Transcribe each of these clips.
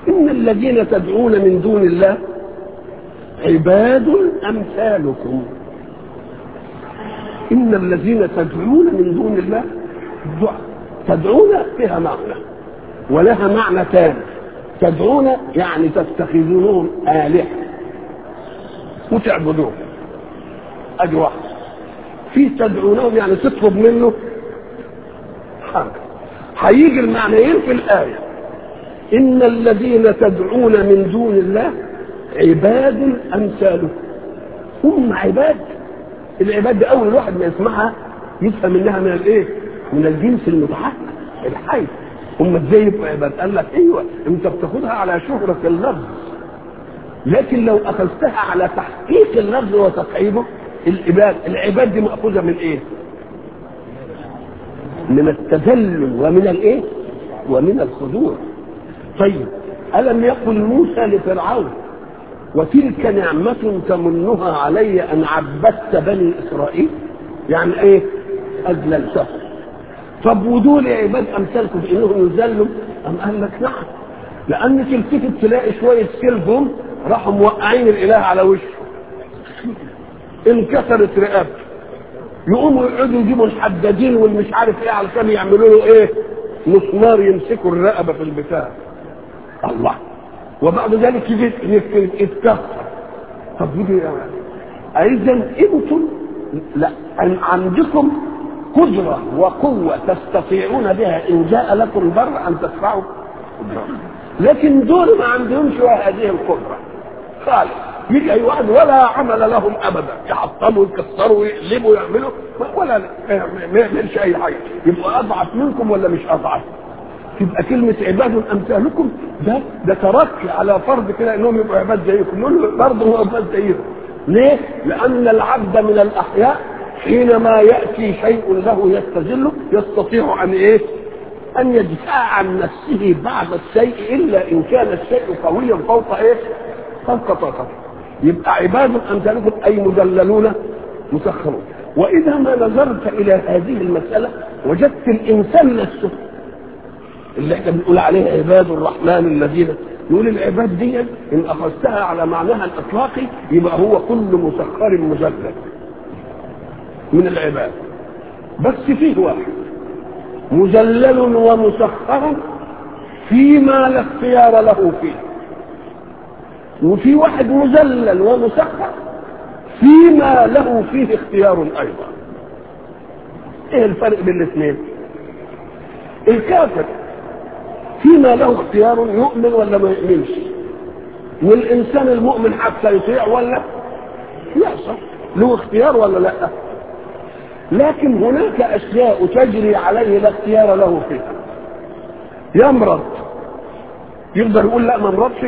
إن الذين تدعون من دون الله عباد أمثالكم إن الذين تدعون من دون الله دعاء تدعون فيها معنى ولها معنى ثاني تدعون يعني تتخذونهم آلهة وتعبدوهم أدي واحد في تدعونهم يعني تطلب منه حاجة هيجي المعنيين في الآية إن الذين تدعون من دون الله عباد أمثالكم هم عباد العباد دي أول واحد ما يسمعها يفهم منها من الإيه؟ من الجنس المتحقق الحي هم ازاي يبقوا عباد؟ قال لك ايوه انت بتاخدها على شهرة اللفظ لكن لو اخذتها على تحقيق اللفظ وتقعيده العباد العباد دي مأخوذة من ايه؟ من التذلل ومن الايه؟ ومن الخضوع طيب ألم يقل موسى لفرعون وتلك نعمة تمنها علي أن عبدت بني إسرائيل يعني إيه أذللتهم طب ودول عباد أمثالكم بأنهم يذلوا أم قال لك نعم لأن تلتفت تلاقي شوية سلفهم راحوا موقعين الإله على وشه انكسرت رقبته يقوموا يقعدوا يجيبوا الحدادين والمش عارف ايه علشان يعملوا له ايه مسمار يمسكوا الرقبه في البتاع الله وبعد ذلك يجي يتكسر طب يجي اذا انتم لا عندكم قدرة وقوة تستطيعون بها إن جاء لكم بر أن تدفعوا لكن دول ما عندهمش هذه القدرة خالص يجي أي واحد ولا عمل لهم أبدا يحطموا يكسروا يقلبوا يعملوا ولا ما يعملش أي حاجة يبقى أضعف منكم ولا مش أضعف تبقى كلمة عباد أمثالكم ده ده تركي على فرض كده إنهم يبقوا عباد زيكم نقول برضه هو عباد زيكم ليه؟ لأن العبد من الأحياء حينما يأتي شيء له يستذله يستطيع أن إيه؟ أن يدفع عن نفسه بعض الشيء إلا إن كان الشيء قويا فوق إيه؟ فوق طاقته. يبقى عباد أمثالكم أي مدللون مسخرون. وإذا ما نظرت إلى هذه المسألة وجدت الإنسان نفسه اللي احنا بنقول عليه عباد الرحمن الذين يقول العباد دي ان اخذتها على معناها الاطلاقي يبقى هو كل مسخر مذلل من العباد بس فيه واحد مذلل ومسخر فيما لا اختيار له فيه وفي واحد مذلل ومسخر فيما له فيه اختيار ايضا ايه الفرق بين الاثنين الكافر فيما له اختيار يؤمن ولا ما يؤمنش والانسان المؤمن حتى يطيع ولا يعصى له اختيار ولا لا لكن هناك اشياء تجري عليه لا اختيار له فيها يمرض يقدر يقول لا ما امرضش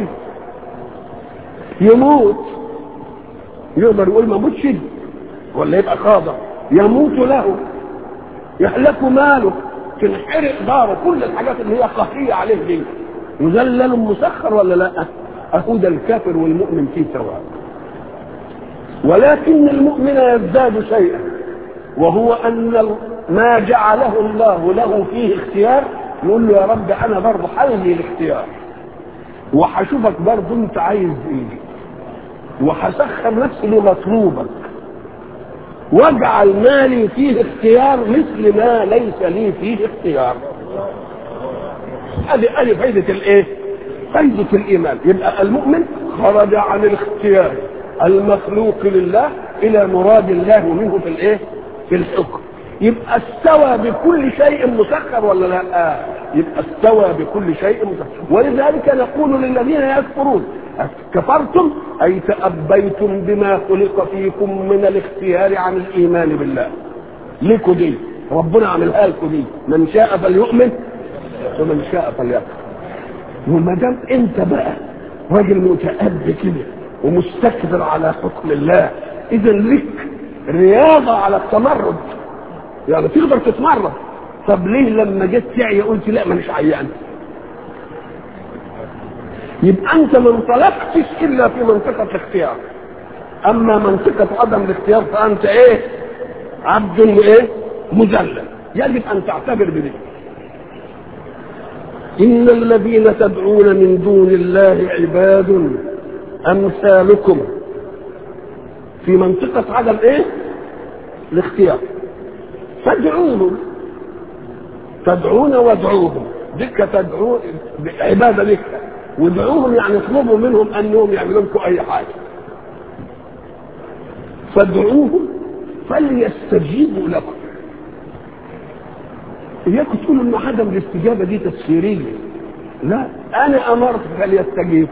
يموت يقدر يقول ما موتش ولا يبقى خاضع يموت له يهلك ماله تنحرق داره كل الحاجات اللي هي قهريه عليه دي مذلل مسخر ولا لا؟ اهو ده الكافر والمؤمن فيه سواء ولكن المؤمن يزداد شيئا وهو ان ما جعله الله له فيه اختيار يقول له يا رب انا برضه حلني الاختيار وهشوفك برضه انت عايز ايه وهسخر نفسي لمطلوبك واجعل مالي فيه اختيار مثل ما ليس لي فيه اختيار هذه هذه فائدة الايه؟ فائدة الإيمان يبقى المؤمن خرج عن الاختيار المخلوق لله إلى مراد الله منه في الايه؟ في الحكم يبقى استوى بكل شيء مسخر ولا لا؟ آه. يبقى استوى بكل شيء مسخر ولذلك نقول للذين يكفرون كفرتم أي تأبيتم بما خلق فيكم من الاختيار عن الإيمان بالله لكم دي ربنا عملها لكم دي من شاء فليؤمن ومن شاء فليكفر وما دام انت بقى راجل متأب كده ومستكبر على حكم الله اذا لك رياضة على التمرد يعني تقدر تتمرد طب ليه لما جيت تعي قلت لا مانيش عيان يبقى انت ما انطلقتش الا في منطقه الاختيار اما منطقه عدم الاختيار فانت ايه عبد ايه مذلل يجب ان تعتبر بذلك إن الذين تدعون من دون الله عباد أمثالكم في منطقة عدم إيه؟ الاختيار فادعوهم تدعون وادعوهم دكة تدعون عبادة دكة وادعوهم يعني اطلبوا منهم أنهم يعملوا لكم أي حاجة فادعوهم فليستجيبوا لكم إياكم تقولوا إن عدم الاستجابة دي تسخيرية لا أنا أمرت فليستجيبوا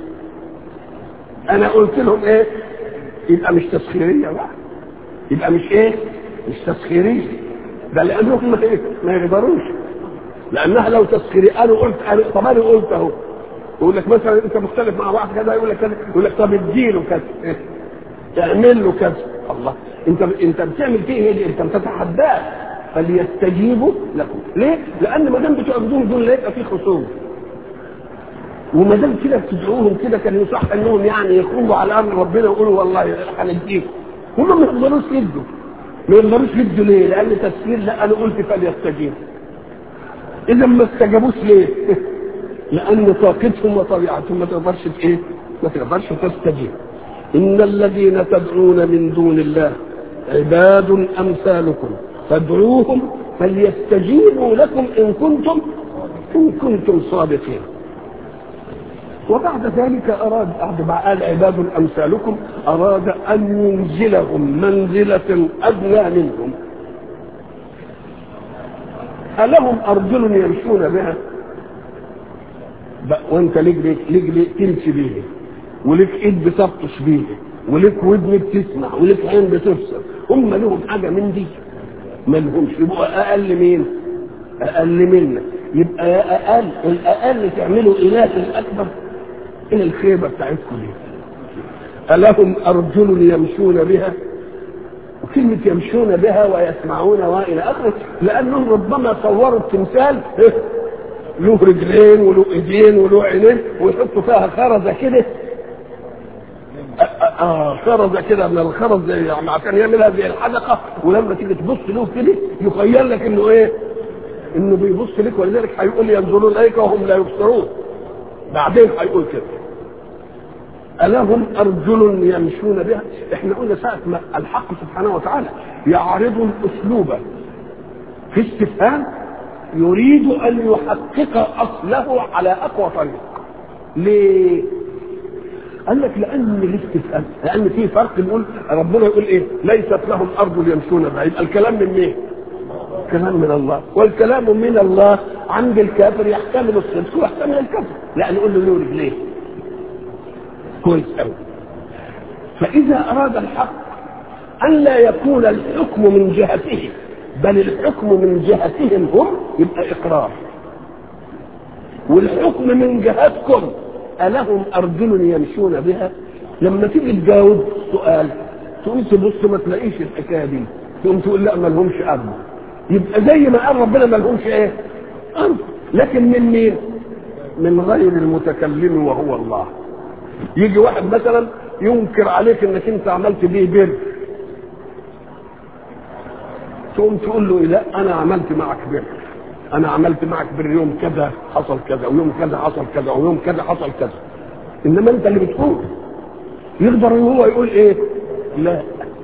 أنا قلت لهم إيه يبقى مش تسخيرية بقى يبقى مش إيه مش تسخيرية ده لأنهم ما, إيه؟ ما يقدروش لأنها لو تسخيرية أنا قلت أنا طب أنا قلت أهو يقول لك مثلا أنت مختلف مع واحد كذا يقول لك كذا يقول لك طب اديله كذا إيه؟ اعمل له كذا الله انت انت بتعمل فيه ايه انت بتتحداه فليستجيبوا لكم ليه؟ لان ما دام بتعبدوهم دول لا يبقى في خصوم وما دام كده بتدعوهم كده كان يصح انهم يعني يخرجوا على امر ربنا ويقولوا والله هنديكم هم ما يقدروش يدوا ما يقدروش يدوا ليه؟ لان تفسير لا انا قلت فليستجيبوا اذا ما استجابوش ليه؟ لان طاقتهم وطبيعتهم ما تقدرش ايه؟ ما تقدرش تستجيب إن الذين تدعون من دون الله عباد أمثالكم فادعوهم فليستجيبوا لكم إن كنتم إن كنتم صادقين وبعد ذلك أراد بعد ما قال عباد أمثالكم أراد أن ينزلهم منزلة أدنى منهم ألهم أرجل يمشون بها وانت ليك ليك تمشي بيها وليك ايد بتبطش بيها وليك ودن بتسمع وليك عين بتبصر هم لهم حاجه من دي ما لهمش يبقوا اقل مين اقل منا يبقى يا اقل الاقل تعملوا اله الاكبر الى الخيبه بتاعتكم دي الهم ارجل يمشون بها وكلمة يمشون بها ويسمعون وإلى آخره لأنهم ربما صوروا التمثال له رجلين وله ايدين وله عينين ويحطوا فيها خرزه كده آه خرزه كده من الخرز زي يعني عشان يعملها زي الحلقه ولما تيجي تبص له كده يخيل لك انه ايه؟ انه بيبص لك ولذلك هيقول ينظرون اليك وهم لا يبصرون بعدين هيقول كده ألهم أرجل يمشون بها؟ احنا قلنا ساعة ما الحق سبحانه وتعالى يعرض الأسلوب في استفهام يريد أن يحقق أصله على أقوى طريق. ليه؟ قال لك لان الاستفهام لان في فرق نقول ربنا يقول ايه ليست لهم ارض يمشون بها يبقى الكلام من مين كلام من الله والكلام من الله عند الكافر يحتمل الصدق ويحتمل الكفر لا نقول له له رجليه كويس قوي فاذا اراد الحق ان لا يكون الحكم من جهته بل الحكم من جهتهم هم يبقى اقرار والحكم من جهتكم ألهم أرجل يمشون بها لما تيجي تجاوب سؤال تقوم تبص ما تلاقيش الحكايه دي تقوم تقول لا ما لهمش أرض يبقى زي ما قال ربنا ما لهمش ايه؟ أرض لكن من مين؟ من غير المتكلم وهو الله يجي واحد مثلا ينكر عليك انك انت عملت بيه بر تقوم تقول له لا انا عملت معك بر انا عملت معك باليوم كذا حصل كذا ويوم كذا حصل كذا ويوم كذا حصل كذا انما انت اللي بتقول يقدر هو يقول ايه لا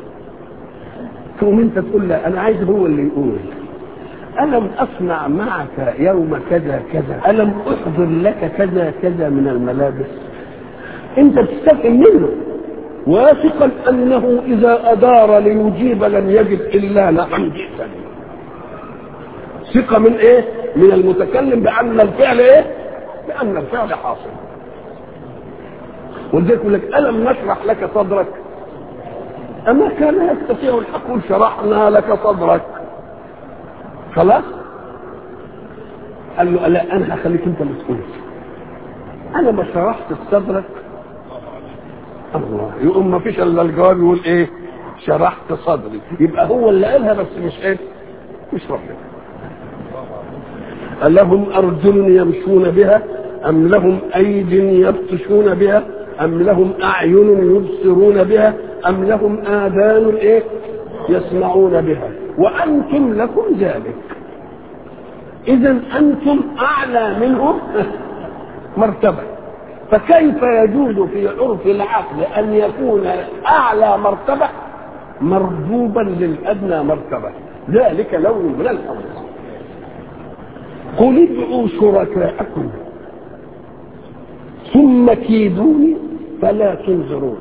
تقوم انت تقول لا انا عايز هو اللي يقول ألم أصنع معك يوم كذا كذا ألم أحضر لك كذا كذا من الملابس أنت تستفهم منه واثقا أنه إذا أدار ليجيب لم يجد إلا نعم جئتني ثقة من إيه؟ من المتكلم بأن الفعل إيه؟ بأن الفعل حاصل ولذلك يقول لك ألم نشرح لك صدرك أما كان يستطيع الحق شرحنا لك صدرك خلاص قال له لا انا هخليك انت مسؤول انا ما شرحت صدرك الله يقوم ما فيش الا الجواب يقول ايه شرحت صدري يبقى هو اللي قالها بس مش ايه مش ربنا لهم ارجل يمشون بها ام لهم ايد يبطشون بها ام لهم اعين يبصرون بها ام لهم اذان ايه يسمعون بها وانتم لكم ذلك اذا انتم اعلى منهم مرتبه فكيف يجوز في عرف العقل ان يكون اعلى مرتبه مربوبا للادنى مرتبه ذلك لون من الامر قل ادعوا شركاءكم ثم كيدوني فلا تنظرون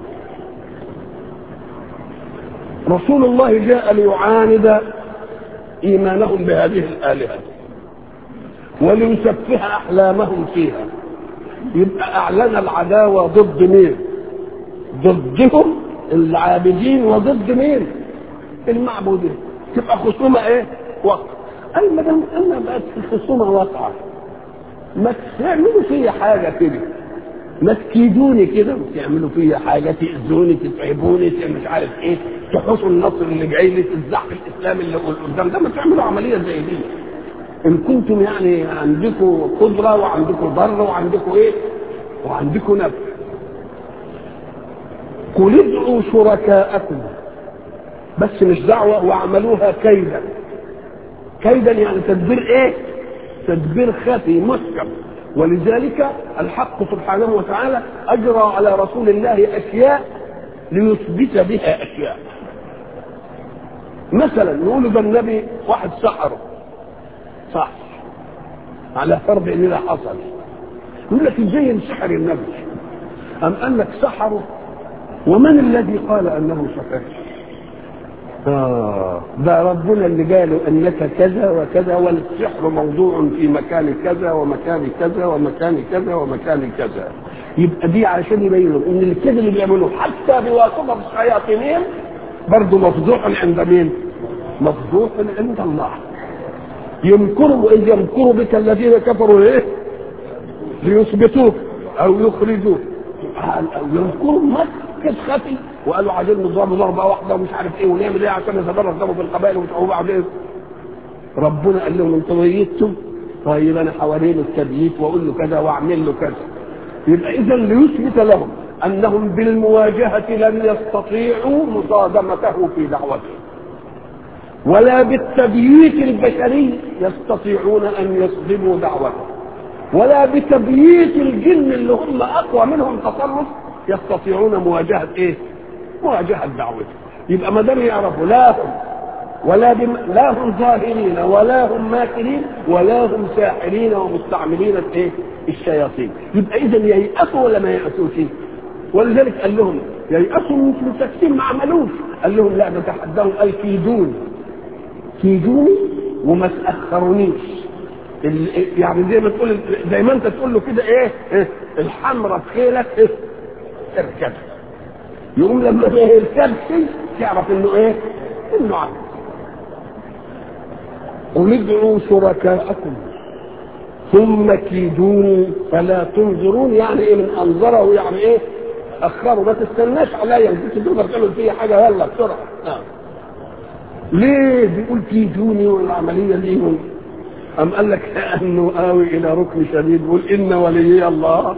رسول الله جاء ليعاند ايمانهم بهذه الالهه وليسفه احلامهم فيها يبقى اعلن العداوه ضد مين ضدهم العابدين وضد مين المعبودين تبقى خصومه ايه وقع اي ما دام انا بقت الخصومه واقعه ما تعملوا فيا حاجه كده ما تكيدوني كده تعملوا فيا حاجه تاذوني تتعبوني مش عارف ايه تحوشوا النصر اللي جاي لي الزحف الاسلامي اللي قدام ده ما تعملوا عمليه زي دي ان كنتم يعني عندكم قدره وعندكم ضر وعندكم ايه وعندكم نفس قل ادعوا شركاءكم بس مش دعوه واعملوها كيدا كيدا يعني تدبير ايه تدبير خفي محكم ولذلك الحق سبحانه وتعالى اجرى على رسول الله اشياء ليثبت بها اشياء مثلا نقول ده النبي واحد سحره صح على فرض ان ده حصل يقول لك ازاي ينسحر النبي ام قال لك سحره ومن الذي قال انه سحر آه ده ربنا اللي قالوا انك كذا وكذا والسحر موضوع في مكان كذا ومكان كذا ومكان كذا ومكان كذا يبقى دي عشان يبينوا ان الكذب اللي بيعملوه حتى بواسطه الشياطين برضه مفضوح عند مين؟ مفضوح عند الله يمكروا واذ يمكر بك الذين كفروا ايه؟ ليثبتوك او يخرجوك او يمكروا مكة خفي وقالوا عايزين نضرب ضربه واحده ومش عارف ايه ونعمل ايه عشان نتبرز في القبائل وتعوبوا بعدين ربنا قال لهم انتوا ميتتم طيب انا حوالين التبييت واقول له كذا واعمل له كذا يبقى اذا ليثبت لهم انهم بالمواجهه لن يستطيعوا مصادمته في دعوته ولا بالتبييت البشري يستطيعون ان يصدموا دعوته ولا بتبييت الجن اللي هم اقوى منهم تصرف يستطيعون مواجهه ايه؟ مواجهه دعوته يبقى ما دام يعرفوا لا هم ولا بم... لا هم ظاهرين ولا هم ماكرين ولا هم ساحرين ومستعملين ايه؟ الشياطين يبقى اذا ييأسوا ولا ما ييأسوش؟ ولذلك قال لهم ييأسوا من التكتيم ما عملوش قال لهم لا نتحداهم اي كيدوني كيدوني وما تاخرونيش يعني زي ما تقول زي ما انت تقول له كده ايه, إيه؟ الحمرة في خيلك إيه؟ اركب يقوم لما ما يركبش تعرف انه ايه انه عبد قل ادعوا شركاءكم ثم كيدوني فلا تنظرون يعني ايه من انظره يعني ايه اخروا ما تستناش عليا انت تقدر تعمل فيا حاجه يلا بسرعه آه. ليه بيقول كيدوني والعمليه دي أم قال لك أنه آوي إلى ركن شديد يقول إن وليي الله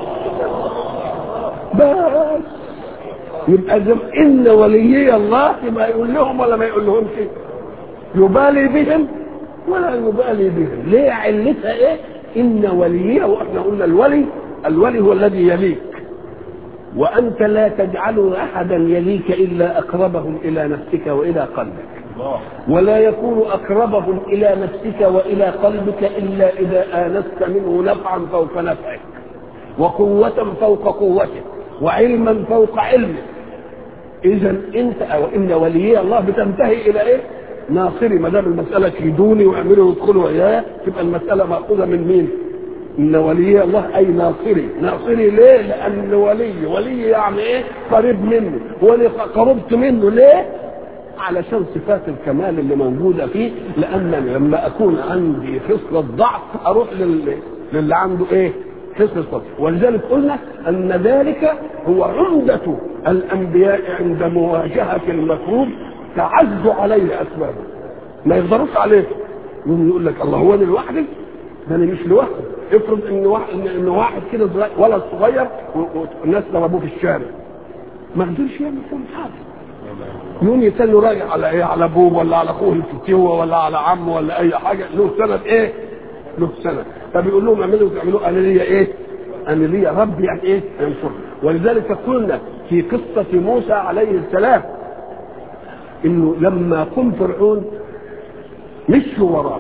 بس يبقى زم إن وليي الله يبقى يقول لهم ولا ما يقول لهمش يبالي بهم ولا يبالي بهم ليه علتها إيه إن وليي وإحنا قلنا الولي الولي هو الذي يليك وأنت لا تجعل أحدا يليك إلا أقربهم إلى نفسك وإلى قلبك ولا يكون أقربهم إلى نفسك وإلى قلبك إلا إذا آنست منه نفعا فوق نفعك وقوة فوق قوتك وعلما فوق علمك إذا أنت أو إن وليي الله بتنتهي إلى إيه؟ ناصري ما دام المسألة كيدوني واعملوا وادخلوا وياه تبقى المسألة مأخوذة من مين؟ إن ولي الله أي ناصري، ناصري ليه؟ لأن ولي، ولي يعني إيه؟ قريب منه، ولي قربت منه ليه؟ علشان صفات الكمال اللي موجوده فيه لان لما اكون عندي خصله ضعف اروح لل... للي عنده ايه؟ خصله ضعف ولذلك قلنا ان ذلك هو عمده الانبياء عند مواجهه المكروب تعز عليه اسبابه ما يقدروش عليه يقوم يقول لك الله هو انا لوحدي ده انا مش لوحدي افرض ان واحد ان واحد كده ولد صغير والناس ضربوه في الشارع ما قدرش يعمل فيهم حاجه يوم يتنوا راجع على ايه على ابوه ولا على اخوه الفتوه ولا على عمه ولا اي حاجه له سند ايه له سنه فبيقول لهم اعملوا تعملوا انا ليا ايه؟ انا ليا رب يعني ايه؟ ينصر ولذلك قلنا في قصه موسى عليه السلام انه لما قم فرعون مشوا وراه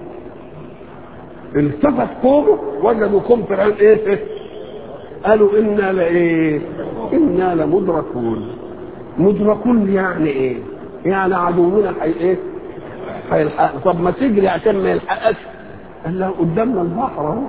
التفت قومه وجدوا قوم فرعون ايه؟ قالوا انا لايه؟ انا لمدركون مدركون يعني ايه؟ يعني عدونا حي ايه؟ هيلحق طب ما تجري عشان ما يلحقكش قال له قدامنا البحر اهو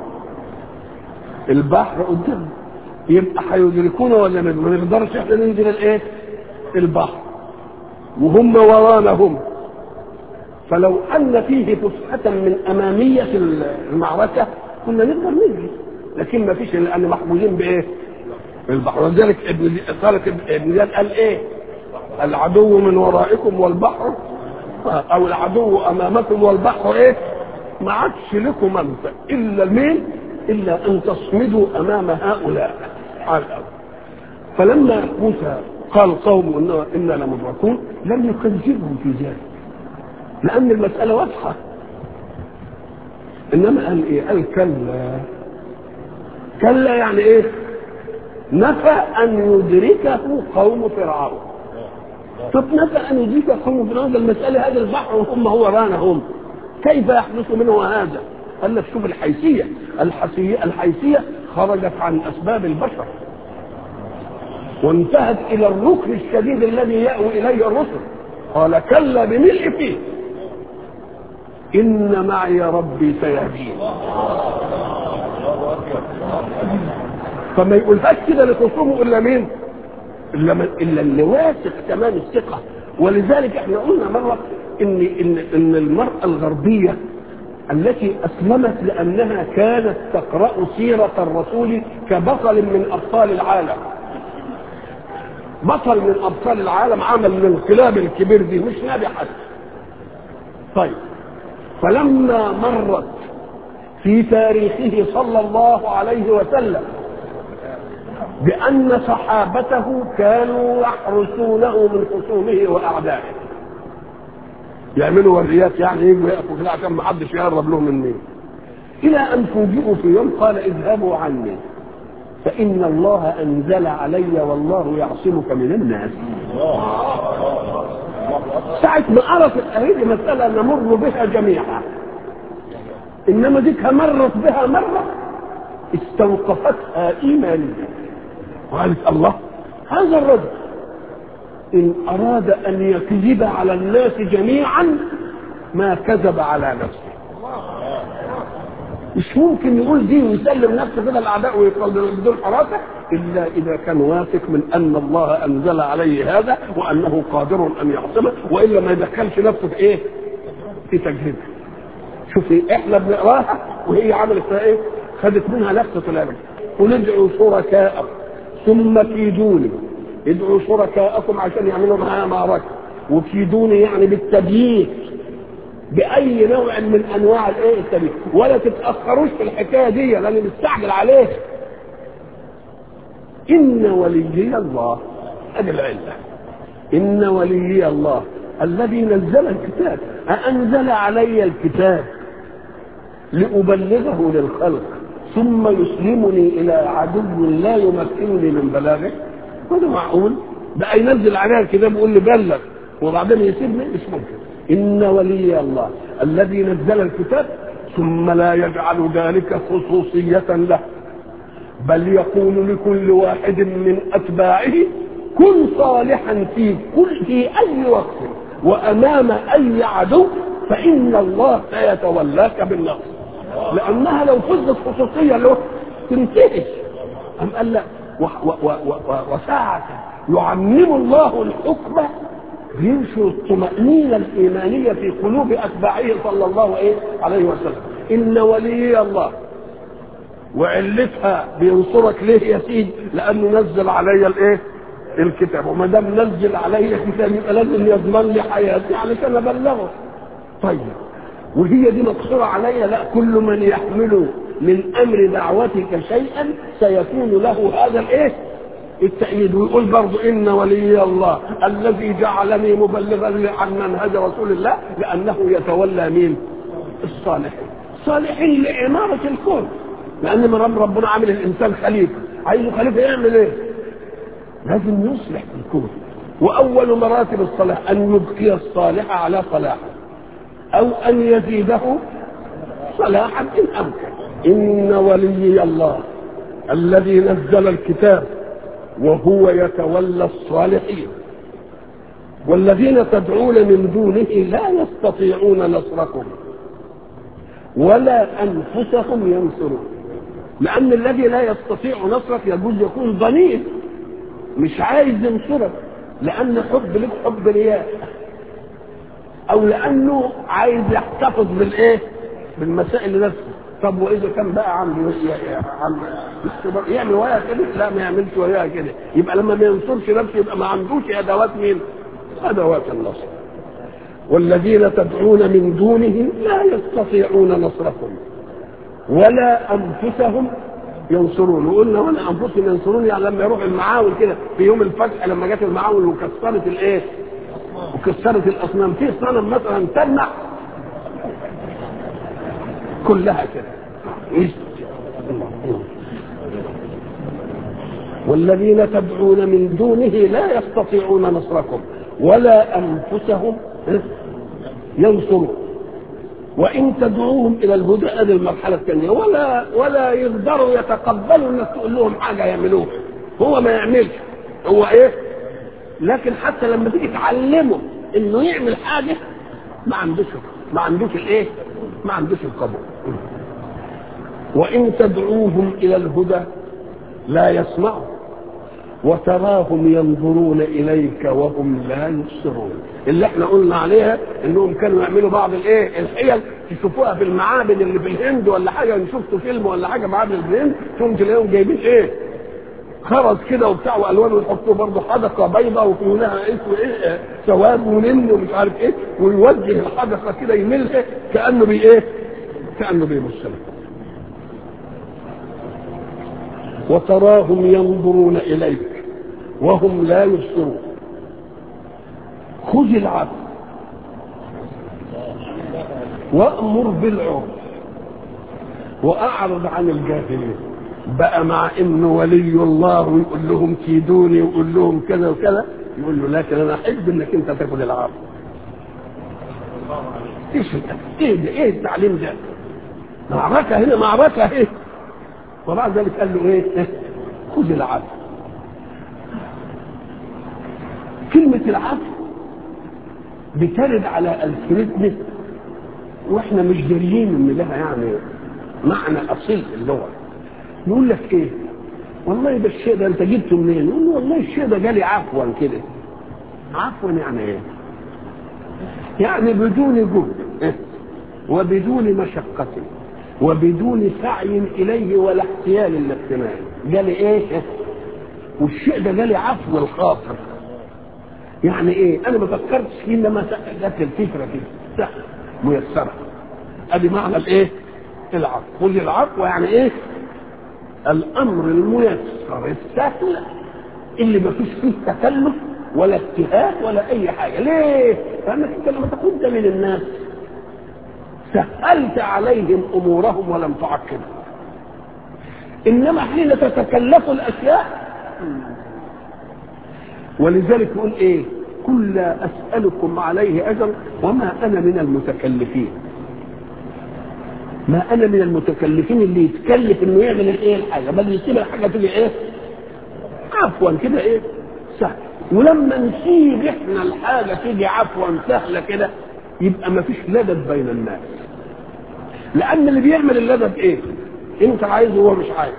البحر قدامنا يبقى هيدركونا ولا ما نقدرش احنا ننزل الايه؟ البحر وهم ورانا هم فلو ان فيه فسحه من اماميه المعركه كنا نقدر نجري لكن ما فيش لان محمودين بايه؟ البحر ولذلك ابن قالت ابن زياد قال ايه؟ العدو من ورائكم والبحر او العدو امامكم والبحر ايه؟ ما عادش لكم منفع الا مين؟ الا ان تصمدوا امام هؤلاء على الارض فلما موسى قال قوم إنه انا لمدركون لم يكذبهم في ذلك لان المساله واضحه انما قال ايه؟ قال كلا كلا يعني ايه؟ نفى ان يدركه قوم فرعون طب نفى ان يدرك قوم فرعون المساله هذا البحر وهم هو رانا هم كيف يحدث منه هذا؟ قال لك شوف الحيثيه الحيثيه الحيثيه خرجت عن اسباب البشر وانتهت الى الركن الشديد الذي ياوي اليه الرسل قال كلا بملء فيه ان معي ربي سيهدين فما يقولهاش كده لخصومه الا مين؟ الا من الا اللي واثق تمام الثقه ولذلك احنا قلنا مره ان ان ان المراه الغربيه التي اسلمت لانها كانت تقرا سيره الرسول كبطل من ابطال العالم بطل من ابطال العالم عمل الانقلاب الكبير دي مش نبي حتى طيب فلما مرت في تاريخه صلى الله عليه وسلم بأن صحابته كانوا يحرسونه من خصومه وأعدائه يعملوا وريات يعني يجوا يقفوا كده عشان ما حدش يقرب لهم مني إلى أن فوجئوا في يوم قال اذهبوا عني فإن الله أنزل علي والله يعصمك من الناس ساعة ما عرفت هذه مسألة نمر بها جميعا إنما ديك مرت بها مرة استوقفتها إيمانيا وقالت الله هذا الرجل إن أراد أن يكذب على الناس جميعا ما كذب على نفسه مش ممكن يقول دي ويسلم نفسه كده الاعداء ويفضل بدون حراسه الا اذا كان واثق من ان الله انزل عليه هذا وانه قادر ان يعصمه والا ما يدخلش نفسه في ايه؟ في تجربه. شوفي احنا بنقراها وهي عملت فيها ايه؟ خدت منها لفظه الامر قل ادعوا شركاءكم ثم كيدوني ادعوا شركاءكم عشان يعملوا معايا معركه وكيدوني يعني بالتبييت باي نوع من انواع الايه التبييت ولا تتاخروش في الحكايه دي لان مستعجل عليه ان وليي الله ادي العله ان وليي الله الذي نزل الكتاب أأنزل علي الكتاب لأبلغه للخلق ثم يسلمني إلى عدو لا يمكنني من بلاغه هذا معقول بقى ينزل عليها الكتاب يقول لي بلغ وبعدين يسيبني مش ممكن إن ولي الله الذي نزل الكتاب ثم لا يجعل ذلك خصوصية له بل يقول لكل واحد من أتباعه كن صالحا في كل في أي وقت وأمام أي عدو فإن الله سيتولاك بالنصر لأنها لو فضت خصوصية له تنتهي أم قال لا وساعة يعمم الله الحكم ينشر الطمأنينة الإيمانية في قلوب أتباعه صلى الله عليه وسلم إن ولي الله وعلتها بينصرك ليه يا سيدي لأنه نزل علي الإيه الكتاب وما دام نزل علي الكتاب يبقى لازم يضمن لي حياتي علشان ابلغه طيب وهي دي مقصوره عليا لا كل من يحمل من امر دعوتك شيئا سيكون له هذا الايه التأييد ويقول برضه إن ولي الله الذي جعلني مبلغا عن منهج رسول الله لأنه يتولى مين؟ الصالحين. صالحين لعمارة الكون لأن من رب ربنا عامل الإنسان خليفة عايزه خليفة يعمل إيه؟ لازم يصلح في الكون وأول مراتب الصلاح أن يبقي الصالح على صلاحه أو أن يزيده صلاحا إن أمكن إن ولي الله الذي نزل الكتاب وهو يتولى الصالحين والذين تدعون من دونه لا يستطيعون نصركم ولا انفسهم ينصرون لان الذي لا يستطيع نصرك يجوز يكون ضنين مش عايز ينصرك لان حب لك حب رياء او لانه عايز يحتفظ بالايه بالمسائل لنفسه طب واذا كان بقى عنده عم يعمل وياها كده لا ما يعملش وياها كده يبقى لما ما ينصرش نفسه يبقى ما عندوش ادوات مين ادوات النصر والذين تدعون من دونه لا يستطيعون نصركم ولا انفسهم ينصرون وقلنا ولا انفسهم ينصرون يعني لما يروح المعاول كده في يوم الفتح لما جت المعاول وكسرت الايه وكسرت الاصنام في صنم مثلا تمنع كلها كده والذين تدعون من دونه لا يستطيعون نصركم ولا انفسهم ينصرون وان تدعوهم الى الهدى هذه المرحله الثانيه ولا ولا يقدروا يتقبلوا انك تقول لهم حاجه يعملوها هو ما يعملش هو ايه لكن حتى لما تيجي تعلمه انه يعمل حاجه ما عندوش ما عندوش الايه ما عندوش القبول وان تدعوهم الى الهدى لا يسمعوا وتراهم ينظرون اليك وهم لا يبصرون اللي احنا قلنا عليها انهم كانوا يعملوا بعض الايه الحيل تشوفوها في المعابد اللي في الهند ولا حاجه ان شفتوا فيلم ولا حاجه معابد في الهند تقوم تلاقيهم جايبين ايه خرز كده وبتاع والوان ويحطوه برضه حدقه بيضاء وفي لها اسمه ايه سواد ونن ومش عارف ايه ويوجه الحدقه كده يملها كانه بي ايه كانه بيبص وتراهم ينظرون اليك وهم لا يبصرون خذ العفو وامر بالعرف واعرض عن الجاهلين بقى مع انه ولي الله ويقول لهم كيدوني ويقول لهم كذا وكذا يقول له لكن انا احب انك انت تاخذ العفو ايش ايه ده ايه التعليم ده معركه هنا معركه ايه وبعد ذلك قال له ايه خذ العفو كلمة العفو بترد على ألسنتنا واحنا مش داريين ان لها يعني معنى اصيل في اللغه يقول لك ايه والله ده الشيء ده انت جبته منين يقول له والله الشيء ده جالي عفوا كده عفوا يعني ايه يعني بدون جهد إيه؟ وبدون مشقة وبدون سعي إليه ولا احتيال للاقتناع جالي إيه؟ والشيء ده جالي عفو الخاطر يعني إيه؟ أنا ما فكرتش فيه لما جت الفكرة كده سهل ميسرة أدي معنى الإيه؟ العفو خذ العفو يعني إيه؟ الأمر الميسر السهل اللي ما فيش فيه تكلف ولا اجتهاد ولا أي حاجة ليه؟ لأنك أنت لما تكون ده من الناس سهلت عليهم امورهم ولم تعقبهم انما حين تتكلف الاشياء ولذلك يقول ايه قل لا اسالكم عليه اجر وما انا من المتكلفين ما انا من المتكلفين اللي يتكلف انه يعمل الايه الحاجه بل يسيب الحاجه تيجي ايه عفوا كده ايه سهل ولما نسيب احنا الحاجه تيجي عفوا سهله كده يبقى ما فيش لدد بين الناس لان اللي بيعمل اللدد ايه انت عايز وهو مش عايز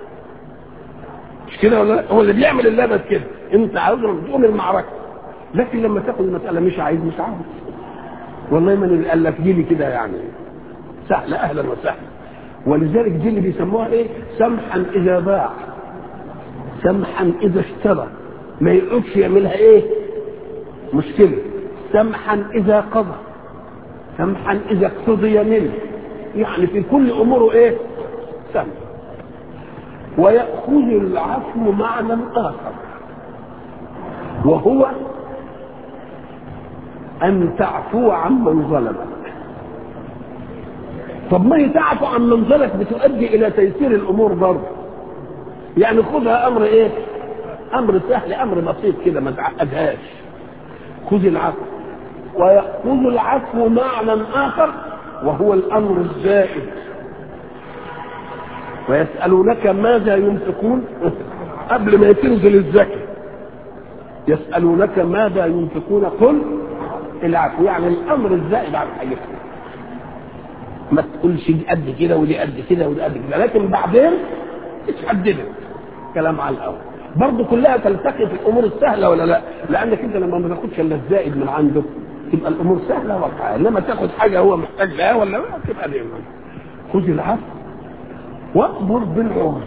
مش كده ولا هو اللي بيعمل اللدد كده انت عاوز تقوم المعركه لكن لما تاخد المساله مش عايز مش عاوز والله من قال لك جيلي كده يعني سهله اهلا وسهلا ولذلك دي اللي بيسموها ايه سمحا اذا باع سمحا اذا اشترى ما يقعدش يعملها ايه مشكله سمحا اذا قضى سمحا اذا اقتضي منه يعني في كل اموره ايه سمح ويأخذ العفو معنى آخر وهو أن تعفو عمن ظلمك طب ما هي تعفو عن منظرك بتؤدي الى تيسير الامور برضه يعني خذها امر ايه امر سهل امر بسيط كده ما تعقدهاش خذ العفو ويأخذ العفو معنى اخر وهو الامر الزائد ويسألونك ماذا ينفقون قبل ما تنزل الزكاة يسألونك ماذا ينفقون قل العفو يعني الامر الزائد عن حاجتهم ما تقولش دي قد كده ودي قد كده ودي قد كده لكن بعدين اتحددت كلام على الاول برضه كلها تلتقي في الامور السهله ولا لا؟ لانك انت لما ما تاخدش الا الزائد من عنده تبقى الامور سهله واقعه انما تاخد حاجه هو محتاج لها ولا لا تبقى دي خذ العفو وامر بالعرف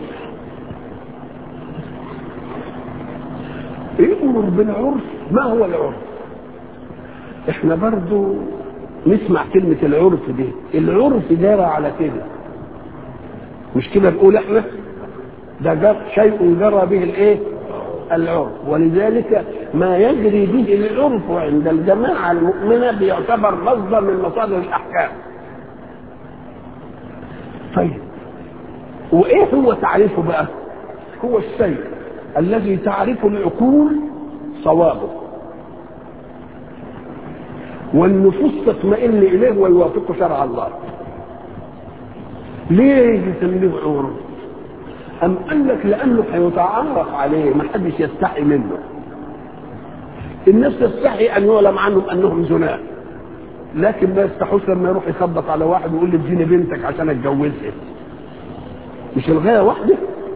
امر بالعرف ما هو العرف؟ احنا برضه نسمع كلمة العرف دي العرف دار على كده مش كده نقول احنا ده جر شيء جرى به الايه العرف ولذلك ما يجري به العرف عند الجماعة المؤمنة بيعتبر مصدر من مصادر الأحكام طيب وإيه هو تعريفه بقى هو الشيء الذي تعرف العقول صوابه والنفوس تطمئن اليه ويوافق شرع الله ليه يسميه عرف أم قال لك لأنه هيتعرف عليه ما حدش يستحي منه الناس تستحي أن يعلم عنهم أنهم زناة لكن ما يستحوش لما يروح يخبط على واحد ويقول له اديني بنتك عشان اتجوزها مش الغاية واحدة